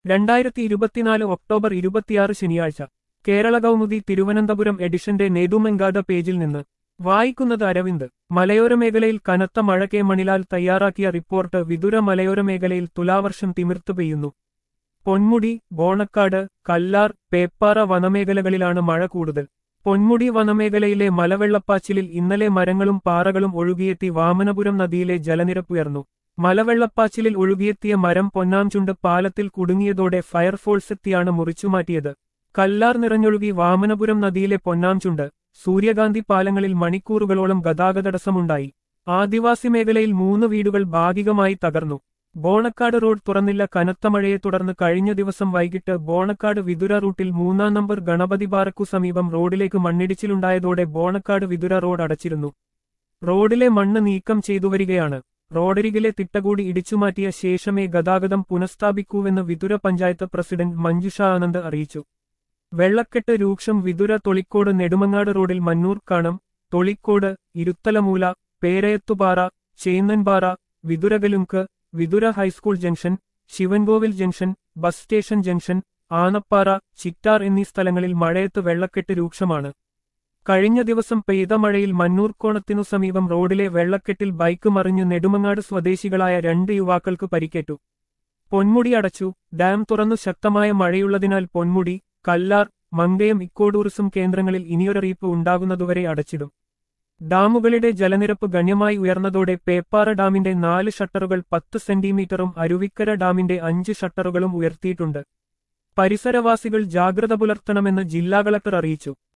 രണ്ടായിരത്തി ഇരുപത്തിനാല് ഒക്ടോബർ ഇരുപത്തിയാറ് ശനിയാഴ്ച കേരള കൗമുദി തിരുവനന്തപുരം എഡിഷന്റെ നേതുമെങ്കാത പേജിൽ നിന്ന് വായിക്കുന്നത് അരവിന്ദ് മലയോര മേഖലയിൽ കനത്ത മഴ കെ മണിലാൽ തയ്യാറാക്കിയ റിപ്പോർട്ട് വിദുര മലയോര മേഖലയിൽ തുലാവർഷം തിമിർത്തു പെയ്യുന്നു പൊന്മുടി ബോണക്കാട് കല്ലാർ പേപ്പാറ വനമേഖലകളിലാണ് മഴ കൂടുതൽ പൊന്മുടി വനമേഖലയിലെ മലവെള്ളപ്പാച്ചിലിൽ ഇന്നലെ മരങ്ങളും പാറകളും ഒഴുകിയെത്തി വാമനപുരം നദിയിലെ ജലനിരപ്പുയർന്നു മലവെള്ളപ്പാച്ചിലിൽ ഒഴുകിയെത്തിയ മരം പൊന്നാംചുണ്ട് പാലത്തിൽ കുടുങ്ങിയതോടെ ഫയർഫോഴ്സ് എത്തിയാണ് മുറിച്ചുമാറ്റിയത് കല്ലാർ നിറഞ്ഞൊഴുകി വാമനപുരം നദിയിലെ പൊന്നാംചുണ്ട് സൂര്യകാന്തി പാലങ്ങളിൽ മണിക്കൂറുകളോളം ഗതാഗതടസ്സമുണ്ടായി ആദിവാസി മേഖലയിൽ മൂന്ന് വീടുകൾ ഭാഗികമായി തകർന്നു ബോണക്കാട് റോഡ് തുറന്നില്ല കനത്ത മഴയെ തുടർന്ന് കഴിഞ്ഞ ദിവസം വൈകിട്ട് ബോണക്കാട് വിതുര റൂട്ടിൽ മൂന്നാം നമ്പർ ഗണപതിപാറക്കു സമീപം റോഡിലേക്ക് മണ്ണിടിച്ചിലുണ്ടായതോടെ ബോണക്കാട് വിതുര റോഡ് അടച്ചിരുന്നു റോഡിലെ മണ്ണ് നീക്കം ചെയ്തുവരികയാണ് റോഡരികിലെ തിട്ടകൂടി ഇടിച്ചുമാറ്റിയ ശേഷമേ ഗതാഗതം പുനഃസ്ഥാപിക്കൂവെന്ന് വിതുര പഞ്ചായത്ത് പ്രസിഡന്റ് മഞ്ജുഷ ആനന്ദ് അറിയിച്ചു വെള്ളക്കെട്ട് രൂക്ഷം വിതുര തൊളിക്കോട് നെടുമങ്ങാട് റോഡിൽ Mannoorkonam Tholicode Iruthalamoola Perayathupara Chennanpara Vithurakalunku Vithura high school junction Sivankovil junction bus station junction Anappara Chittar എന്നീ സ്ഥലങ്ങളിൽ മഴയത്ത് വെള്ളക്കെട്ട് രൂക്ഷമാണ് കഴിഞ്ഞ ദിവസം പെയ്ത മഴയിൽ മന്നൂർക്കോണത്തിനു സമീപം റോഡിലെ വെള്ളക്കെട്ടിൽ ബൈക്ക് മറിഞ്ഞു നെടുമങ്ങാട് സ്വദേശികളായ രണ്ട് യുവാക്കൾക്ക് പരിക്കേറ്റു പൊന്മുടി അടച്ചു ഡാം തുറന്നു ശക്തമായ മഴയുള്ളതിനാൽ പൊന്മുടി കല്ലാർ മങ്കയം ഇക്കോ ടൂറിസം കേന്ദ്രങ്ങളിൽ ഇനിയൊരറിയിപ്പ് ഉണ്ടാകുന്നതുവരെ അടച്ചിടും ഡാമുകളുടെ ജലനിരപ്പ് ഗണ്യമായി ഉയർന്നതോടെ പേപ്പാറ ഡാമിന്റെ നാല് ഷട്ടറുകൾ പത്ത് സെന്റിമീറ്ററും അരുവിക്കര ഡാമിന്റെ അഞ്ച് ഷട്ടറുകളും ഉയർത്തിയിട്ടുണ്ട് പരിസരവാസികൾ ജാഗ്രത പുലർത്തണമെന്ന് ജില്ലാ കളക്ടർ അറിയിച്ചു